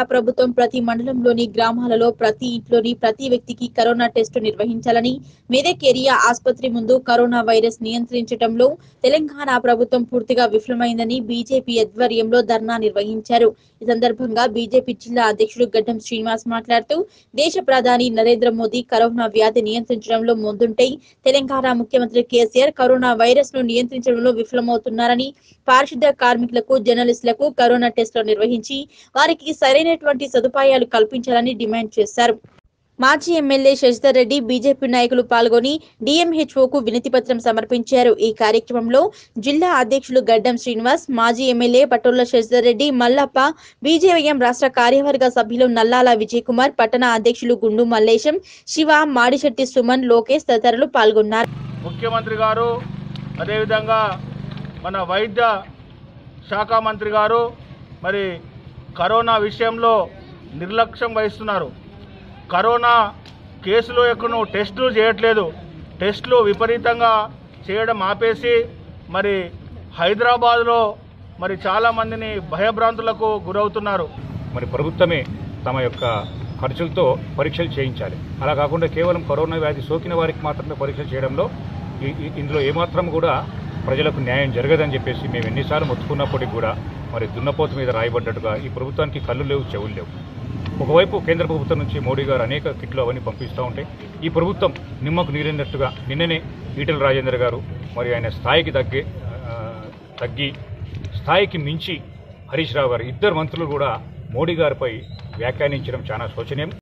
ప్రభుత్వం ప్రతి మండలంలోని గ్రామాలలో ప్రతి ఇంట్లోని ప్రతి వ్యక్తికి కరోనా టెస్టు నిర్వహించాలని మెదక్ ఏరియా ఆసుపత్రి ముందు కరోనా వైరస్ నియంత్రించడంలో తెలంగాణ ప్రభుత్వం పూర్తిగా విఫలమైందని బీజేపీ ఆధ్వర్యంలో ధర్నా నిర్వహించారు ఈ సందర్భంగా బీజేపీ జిల్లా అధ్యక్షుడు గడ్డం శ్రీనివాస్ మాట్లాడుతూ దేశ ప్రధాని నరేంద్ర మోదీ కరోనా వ్యాధి నియంత్రించడంలో ముందుంటే తెలంగాణ ముఖ్యమంత్రి కేసీఆర్ కరోనా వైరస్ ను నియంత్రించడంలో విఫలమవుతున్నారని పారిశుద్ధ కార్మికులకు జర్నలిస్టులకు కరోనా టెస్టులు నిర్వహించి వారికి సరైనటువంటి సదుపాయాలు కల్పించాలని డిమాండ్ చేశారు మాజీ ఎమ్మెల్యే శశిధర్ రెడ్డి బీజేపీ నాయకులు పాల్గొని డిఎంహెచ్ఓకు వినతి పత్రం సమర్పించారు ఈ కార్యక్రమంలో జిల్లా అధ్యక్షులు గడ్డం శ్రీనివాస్ మాజీ ఎమ్మెల్యే పటోళ్ల శశిధర్ రెడ్డి మల్లప్ప బీజేవైఎం రాష్ట్ర కార్యవర్గ సభ్యులు నల్లాల విజయ్ కుమార్ పట్టణ అధ్యక్షులు గుండు మల్లేశం శివ మాడిశెట్టి సుమన్ లోకేష్ తదితరులు పాల్గొన్నారు ముఖ్యమంత్రి గారు అదేవిధంగా మన వైద్య శాఖ మంత్రి గారు మరి కరోనా విషయంలో నిర్లక్ష్యం వహిస్తున్నారు కరోనా కేసులు ఎక్కువ టెస్టులు చేయట్లేదు టెస్టులు విపరీతంగా చేయడం ఆపేసి మరి హైదరాబాద్లో మరి చాలామందిని భయభ్రాంతులకు గురవుతున్నారు మరి ప్రభుత్వమే తమ యొక్క ఖర్చులతో పరీక్షలు చేయించాలి అలా కాకుండా కేవలం కరోనా వ్యాధి సోకిన వారికి మాత్రమే పరీక్షలు చేయడంలో ఈ- ఈ- ఇందులో ఏమాత్రం కూడా ప్రజలకు న్యాయం జరగదని చెప్పేసి మేము ఎన్నిసార్లు మొత్తుకున్నప్పటికీ కూడా మరి దున్నపోతు మీద రాయబడ్డట్టుగా ఈ ప్రభుత్వానికి కళ్ళు లేవు చెవులు లేవు ఒకవైపు కేంద్ర ప్రభుత్వం నుంచి మోడీ గారు అనేక కిట్లు అవన్నీ పంపిస్తూ ఉంటే ఈ ప్రభుత్వం నిమ్మకు నీరైనట్టుగా నిన్ననే ఈటెల రాజేందర్ గారు మరి ఆయన స్థాయికి తగ్గి ఆ, తగ్గి స్థాయికి మించి హరీష్ రావు గారు ఇద్దరు మంత్రులు కూడా మోడీ గారిపై వ్యాఖ్యానించడం చాలా శోచనీయం